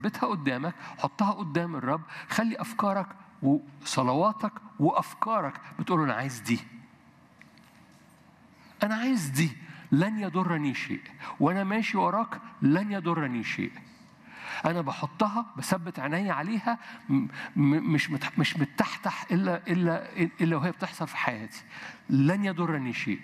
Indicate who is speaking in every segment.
Speaker 1: بتها قدامك حطها قدام الرب خلي افكارك وصلواتك وافكارك بتقول له انا عايز دي انا عايز دي لن يضرني شيء وانا ماشي وراك لن يضرني شيء انا بحطها بثبت عيني عليها م- م- مش مت- مش متحتح الا الا الا وهي بتحصل في حياتي لن يضرني شيء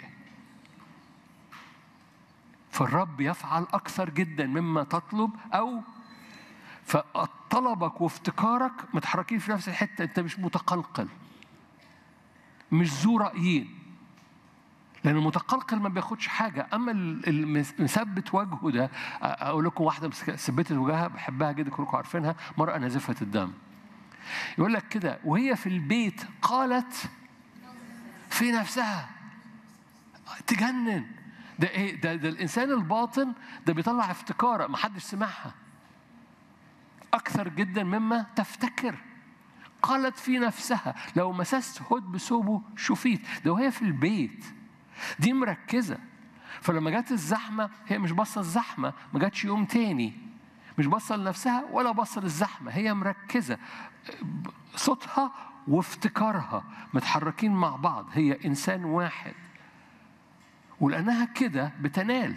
Speaker 1: فالرب يفعل اكثر جدا مما تطلب او فطلبك وافتكارك متحركين في نفس الحته انت مش متقلقل مش ذو رايين لأن المتقلقل ما بياخدش حاجة، أما المثبت وجهه ده أقول لكم واحدة ثبتت وجهها بحبها جدا كلكم عارفينها، مرأة نازفة الدم. يقول لك كده وهي في البيت قالت في نفسها تجنن ده ايه ده, ده الانسان الباطن ده بيطلع افتكاره ما حدش سمعها اكثر جدا مما تفتكر قالت في نفسها لو مسست هد بثوبه شفيت ده وهي في البيت دي مركزه فلما جت الزحمه هي مش باصه الزحمه ما جاتش يوم تاني مش باصه لنفسها ولا باصه للزحمه هي مركزه صوتها وافتكارها متحركين مع بعض هي انسان واحد ولانها كده بتنال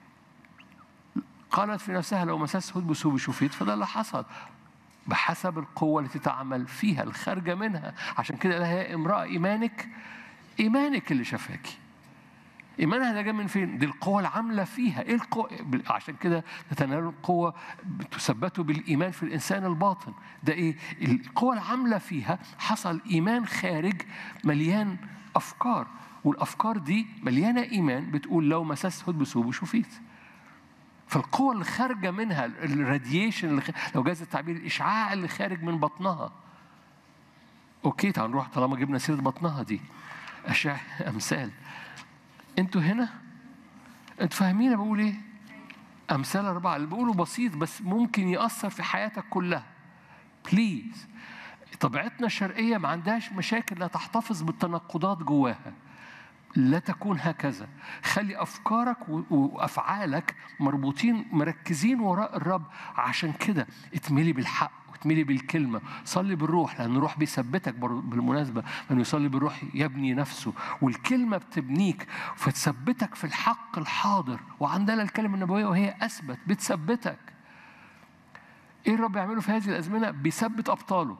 Speaker 1: قالت في نفسها لو مسست هد بثوب شفيت فده اللي حصل بحسب القوة التي تعمل فيها الخارجة منها عشان كده لها يا امرأة إيمانك إيمانك اللي شفاكي إيمانها ده جاي من فين؟ دي القوة العاملة فيها، إيه القوة؟ عشان كده تتنال القوة تثبتوا بالإيمان في الإنسان الباطن، ده إيه؟ القوة العاملة فيها حصل إيمان خارج مليان أفكار، والأفكار دي مليانة إيمان بتقول لو مسست هد بثوبه شفيت. فالقوة اللي خارجة منها الراديشن اللي خ... لو جاز التعبير الإشعاع اللي خارج من بطنها. أوكي تعال نروح طالما جبنا سيرة بطنها دي. أشعة أمثال. انتوا هنا انتوا فاهمين انا بقول ايه امثال اربعه اللي بقوله بسيط بس ممكن ياثر في حياتك كلها بليز طبيعتنا الشرقيه ما عندهاش مشاكل لا تحتفظ بالتناقضات جواها لا تكون هكذا خلي افكارك وافعالك مربوطين مركزين وراء الرب عشان كده اتملي بالحق وتملي بالكلمة صلي بالروح لأن الروح بيثبتك بالمناسبة من يصلي بالروح يبني نفسه والكلمة بتبنيك فتثبتك في الحق الحاضر وعندنا الكلمة النبوية وهي أثبت بتثبتك إيه الرب يعمله في هذه الأزمنة بيثبت أبطاله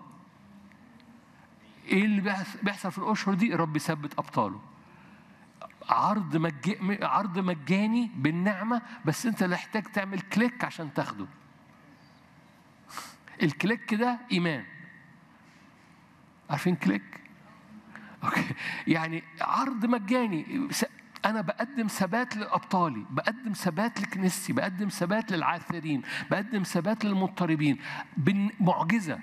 Speaker 1: إيه اللي بيحصل في الأشهر دي الرب بيثبت أبطاله عرض مج... عرض مجاني بالنعمة بس أنت اللي محتاج تعمل كليك عشان تاخده الكليك ده ايمان عارفين كليك اوكي يعني عرض مجاني انا بقدم ثبات لابطالي بقدم ثبات لكنيستي بقدم ثبات للعاثرين بقدم ثبات للمضطربين معجزه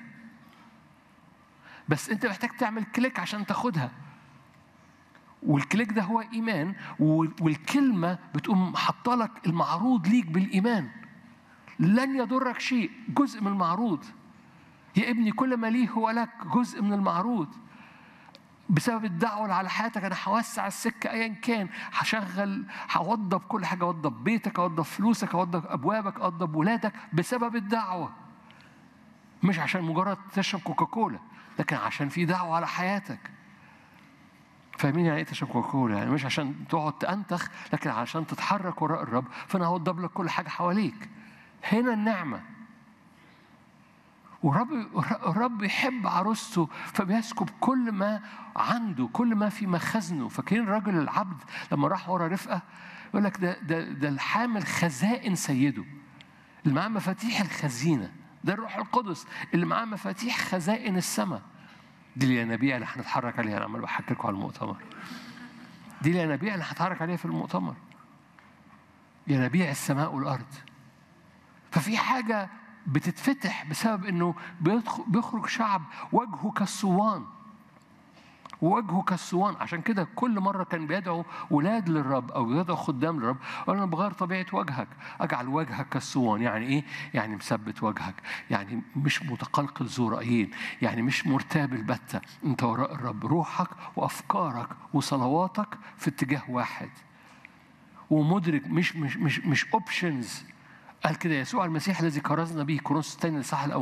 Speaker 1: بس انت محتاج تعمل كليك عشان تاخدها والكليك ده هو ايمان والكلمه بتقوم حاطه لك المعروض ليك بالايمان لن يضرك شيء جزء من المعروض يا ابني كل ما ليه هو لك جزء من المعروض بسبب الدعوة اللي على حياتك أنا هوسع السكة أيا كان هشغل هوضب كل حاجة أوضب بيتك أوضب فلوسك أوضب أبوابك أوضب ولادك بسبب الدعوة مش عشان مجرد تشرب كوكاكولا لكن عشان في دعوة على حياتك فاهمين يعني ايه تشرب كوكاكولا يعني مش عشان تقعد تأنتخ لكن عشان تتحرك وراء الرب فأنا هوضب لك كل حاجة حواليك هنا النعمة ورب الرب يحب عروسته فبيسكب كل ما عنده كل ما في مخزنه فاكرين الراجل العبد لما راح ورا رفقة يقول لك ده ده ده الحامل خزائن سيده اللي معاه مفاتيح الخزينة ده الروح القدس اللي معاه مفاتيح خزائن السماء دي الينابيع اللي هنتحرك عليها انا عمال بحكي لكم على المؤتمر دي الينابيع اللي هتحرك عليها في المؤتمر ينابيع السماء والارض ففي حاجة بتتفتح بسبب انه بيخرج شعب وجهه كالصوان وجهه كالصوان عشان كده كل مرة كان بيدعو ولاد للرب أو بيدعو خدام للرب قال أنا بغير طبيعة وجهك أجعل وجهك كالصوان يعني إيه؟ يعني مثبت وجهك يعني مش متقلقل ذو رأيين يعني مش مرتاب البتة أنت وراء الرب روحك وأفكارك وصلواتك في اتجاه واحد ومدرك مش مش مش مش اوبشنز قال كده يسوع المسيح الذي كرزنا به كورنثوس الثاني الاصحاح الاول